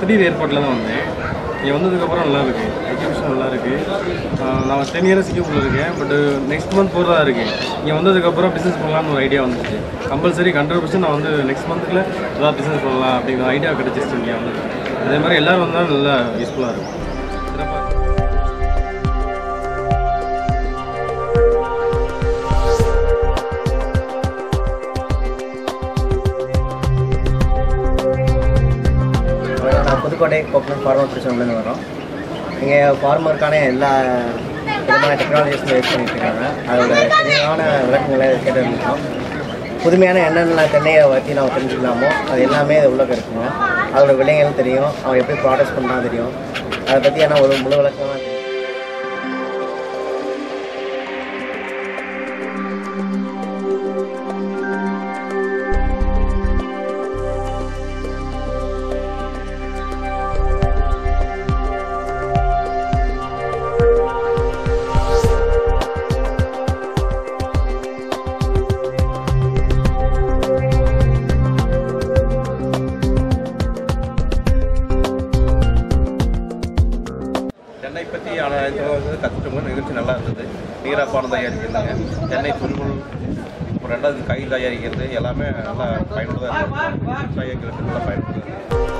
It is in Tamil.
திடீர் ஏற்பாட்டில் தான் வந்தேன் இங்கே வந்ததுக்கப்புறம் நல்லா இருக்கு எக்ஸிபிஷன் நல்லா இருக்கு ஆஹ் நான் டென் இயர்ஸ் சிங்கப்பூரில் இருக்கேன் பட் நெக்ஸ்ட் மந்த் போகிறதா இருக்கேன் இங்கே வந்ததுக்கப்புறம் பிஸ்னஸ் பண்ணலாம்னு ஒரு ஐடியா வந்துச்சு கம்பல்சரி ஹண்ட்ரட் பர்சன்ட் நான் வந்து நெக்ஸ்ட் மந்த்துக்குள்ள ஏதாவது பிஸ்னஸ் பண்ணலாம் அப்படிங்கிற ஐடியா கிடச்சிச்சு இங்கே வந்து அதே மாதிரி எல்லோரும் வந்தாலும் நல்லா யூஸ்ஃபுல்லாக இருக்கும் சிறப்பாக இருக்கும் நான் புதுக்கோட்டை கோப்பன் ஃபார்மர் பிரிசன்லேருந்து வரோம் இங்கே ஃபார்மருக்கான எல்லா விதமான டெக்னாலஜிஸும் யூஸ் பண்ணிட்டு இருக்காங்க அதோட தெளிவான விளக்கங்களை கேட்டு இருந்தோம் புதுமையான என்னென்ன தென்னையை பற்றி நம்ம தெரிஞ்சுக்கலாமோ அது எல்லாமே இது உள்ள இருக்குங்க அதோட விலைகள் தெரியும் அவன் எப்படி ப்ராடக்ட்ஸ் பண்ணால் தெரியும் அதை பற்றியான ஒரு முழு விளக்கமாக தெரியும் தென்னை பற்றி கற்றுட்டோங்க நிகழ்ச்சி நல்லா இருந்தது நீராப்பானம் தயாரிக்கிறாங்க தென்னை துருவல் அப்புறம் ரெண்டாவது காய் தயாரிக்கிறது எல்லாமே நல்லா பயனுள்ளதாக இருக்குது விவசாயிகளுக்கு நல்லா பயனுள்ளதாக இருக்குது